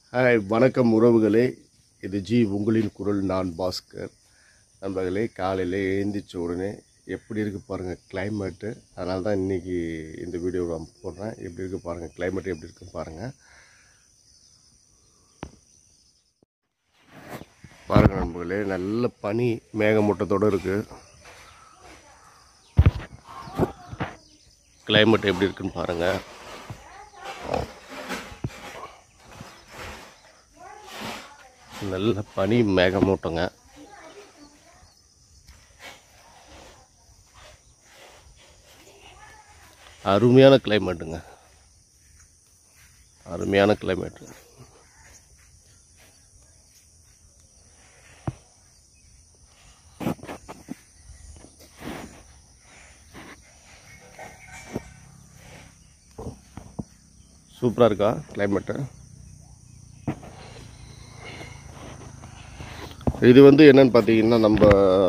hi வணக்கம் உறவுகளே இது ஜி உங்களின் குரல் நான் பாஸ்கர் நண்பர்களே காலையில் எழுந்திரிச்ச உடனே எப்படி இருக்குது பாருங்கள் கிளைமேட்டு அதனால தான் இன்றைக்கி இந்த வீடியோ நான் போடுறேன் எப்படி இருக்குது பாருங்கள் கிளைமேட் எப்படி இருக்குன்னு பாருங்கள் பாருங்கள் நண்பர்களே நல்ல பனி மேகமூட்டத்தோடு இருக்குது கிளைமேட் எப்படி இருக்குன்னு பாருங்கள் நல்ல பனி மேகமூட்டங்க அருமையான கிளைமேட்டுங்க அருமையான கிளைமேட்டு சூப்பராக இருக்கா கிளைமேட்டு இது வந்து என்னன்னு பார்த்தீங்கன்னா நம்ம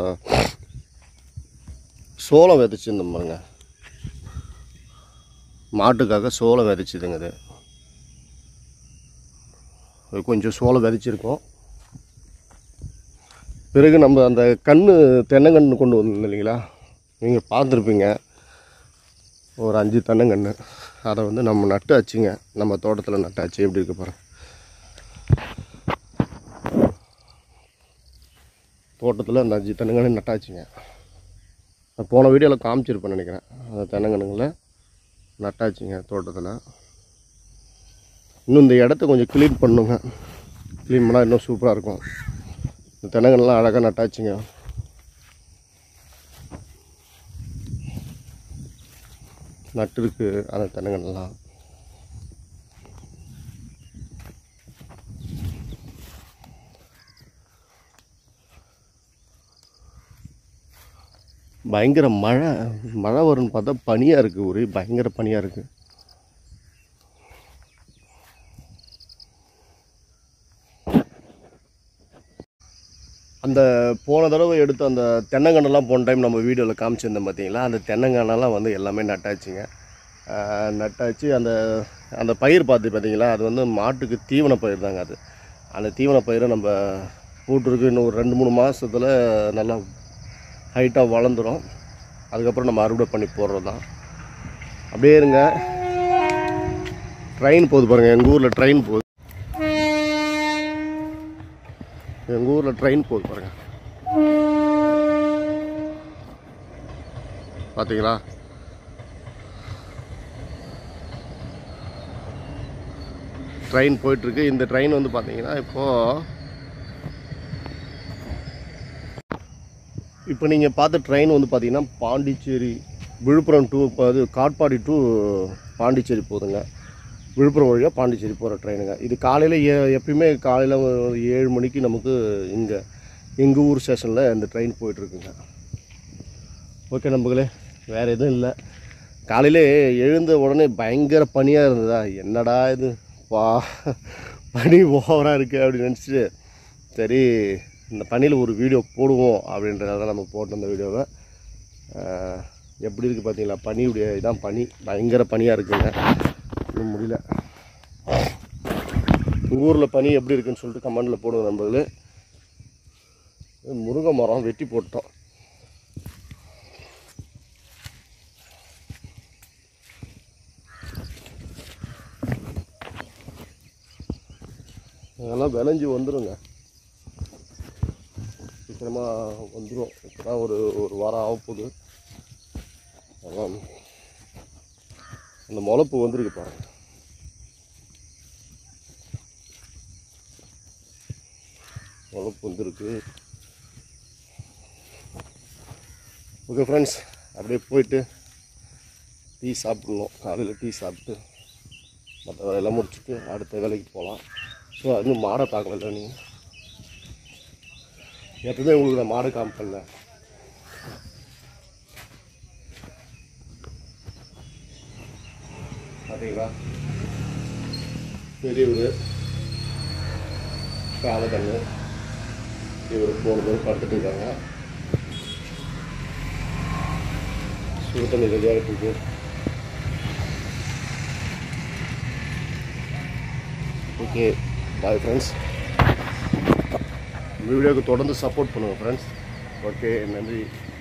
சோளம் விதைச்சிருந்தோம் பாருங்க மாட்டுக்காக சோளம் விதைச்சிதுங்க இது அது கொஞ்சம் சோளம் விதைச்சிருக்கோம் பிறகு நம்ம அந்த கன்று தென்னங்கன்று கொண்டு வந்தோம் இல்லைங்களா நீங்கள் பார்த்துருப்பீங்க ஒரு அஞ்சு தென்னங்கன்று அதை வந்து நம்ம நட்டாச்சுங்க நம்ம தோட்டத்தில் நட்டாச்சு எப்படி இருக்கு பாருங்க தோட்டத்தில் அந்த அஞ்சு தென்னங்கன்று நட்டாச்சுங்க நான் போன வீடியோவில் காமிச்சிருப்பேன் நினைக்கிறேன் அந்த தென்னங்கன்றுங்களை நட்டாச்சுங்க தோட்டத்தில் இன்னும் இந்த இடத்த கொஞ்சம் க்ளீன் பண்ணுங்க க்ளீன் பண்ணால் இன்னும் சூப்பராக இருக்கும் இந்த தென்னங்கன்றுலாம் அழகாக நட்டாச்சுங்க நட்டுருக்கு அந்த தென்னங்கன்றுலாம் பயங்கர மழை மழை வரும்னு பார்த்தா பனியாக இருக்குது ஒரே பயங்கர பனியாக இருக்குது அந்த போன தடவை எடுத்த அந்த தென்னங்கண்ணெல்லாம் போன டைம் நம்ம வீடியோவில் காமிச்சிருந்தோம் பார்த்தீங்களா அந்த தென்னங்கண்ணெல்லாம் வந்து எல்லாமே நட்டாச்சுங்க ஆஹ் நட்டாச்சு அந்த அந்த பயிர் பார்த்து பார்த்தீங்களா அது வந்து மாட்டுக்கு தீவன பயிர் தாங்க அது அந்த தீவன பயிரை நம்ம போட்டிருக்கு இன்னும் ஒரு ரெண்டு மூணு மாதத்தில் நல்லா ஹைட்டாக வளர்ந்துடும் அதுக்கப்புறம் நம்ம அறுவடை பண்ணி போடுறது தான் அப்படியே இருங்க ட்ரெயின் போகுது பாருங்கள் எங்கள் ஊரில் ட்ரெயின் போகுது எங்கள் ஊரில் ட்ரெயின் போகுது பாருங்கள் பார்த்தீங்களா ட்ரெயின் போயிட்டுருக்கு இந்த ட்ரெயின் வந்து பார்த்தீங்கன்னா இப்போது இப்போ நீங்கள் பார்த்த ட்ரெயின் வந்து பார்த்தீங்கன்னா பாண்டிச்சேரி விழுப்புரம் டு அது காட்பாடி டு பாண்டிச்சேரி போகுதுங்க விழுப்புரம் வழியாக பாண்டிச்சேரி போகிற ட்ரெயினுங்க இது காலையில் ஏ எப்பயுமே காலையில் ஒரு ஏழு மணிக்கு நமக்கு இங்கே எங்கள் ஊர் ஸ்டேஷனில் இந்த ட்ரெயின் போயிட்டுருக்குங்க ஓகே நம்பங்களே வேறு எதுவும் இல்லை காலையிலே எழுந்த உடனே பயங்கர பனியாக இருந்ததா என்னடா இது வா பனி ஓவராக இருக்குது அப்படின்னு நினச்சிட்டு சரி இந்த பனியில் ஒரு வீடியோ போடுவோம் அப்படின்றதால தான் நம்ம போட்டோம் அந்த வீடியோவை ஆஹ், எப்படி இருக்குது பார்த்தீங்களா பனியுடைய இதான் பனி பயங்கர பனியாக இருக்குங்க இன்னும் முடியல உங்கள் ஊரில் பனி எப்படி இருக்குன்னு சொல்லிட்டு கமெண்டில் போடுவோம் நண்பர்களே இது முருங்கை மரம் வெட்டி போட்டோம் அதெல்லாம் விளைஞ்சி வந்துருங்க சீக்கிரமாக வந்துடும் இப்போ தான் ஒரு ஒரு வாரம் ஆக போகுது அதான் அந்த முளப்பு வந்திருக்கு பாருங்க முளப்பு வந்திருக்கு ஓகே ஃப்ரெண்ட்ஸ் அப்படியே போயிட்டு டீ சாப்பிட்ணும் காலையில் டீ சாப்பிட்டு மற்ற வேலையெல்லாம் முடிச்சுட்டு அடுத்த வேலைக்கு போகலாம் ஸோ இன்னும் மாடை பார்க்கல நீங்கள் எப்பவுமே உங்களுக்கு நான் மாடு காமிப்பேன்ல பார்த்தீங்களா பெரியவர் காலக்கண்ணு இவர் மூணு பேர் படுத்துட்டு இருக்காங்க சுடு தண்ணி ரெடியாகிட்டு இருக்கு ஓகே பாய் ஃப்ரெண்ட்ஸ் வீடியோக்கு தொடர்ந்து சப்போர்ட் பண்ணுங்கள் ஃப்ரெண்ட்ஸ் ஓகே நன்றி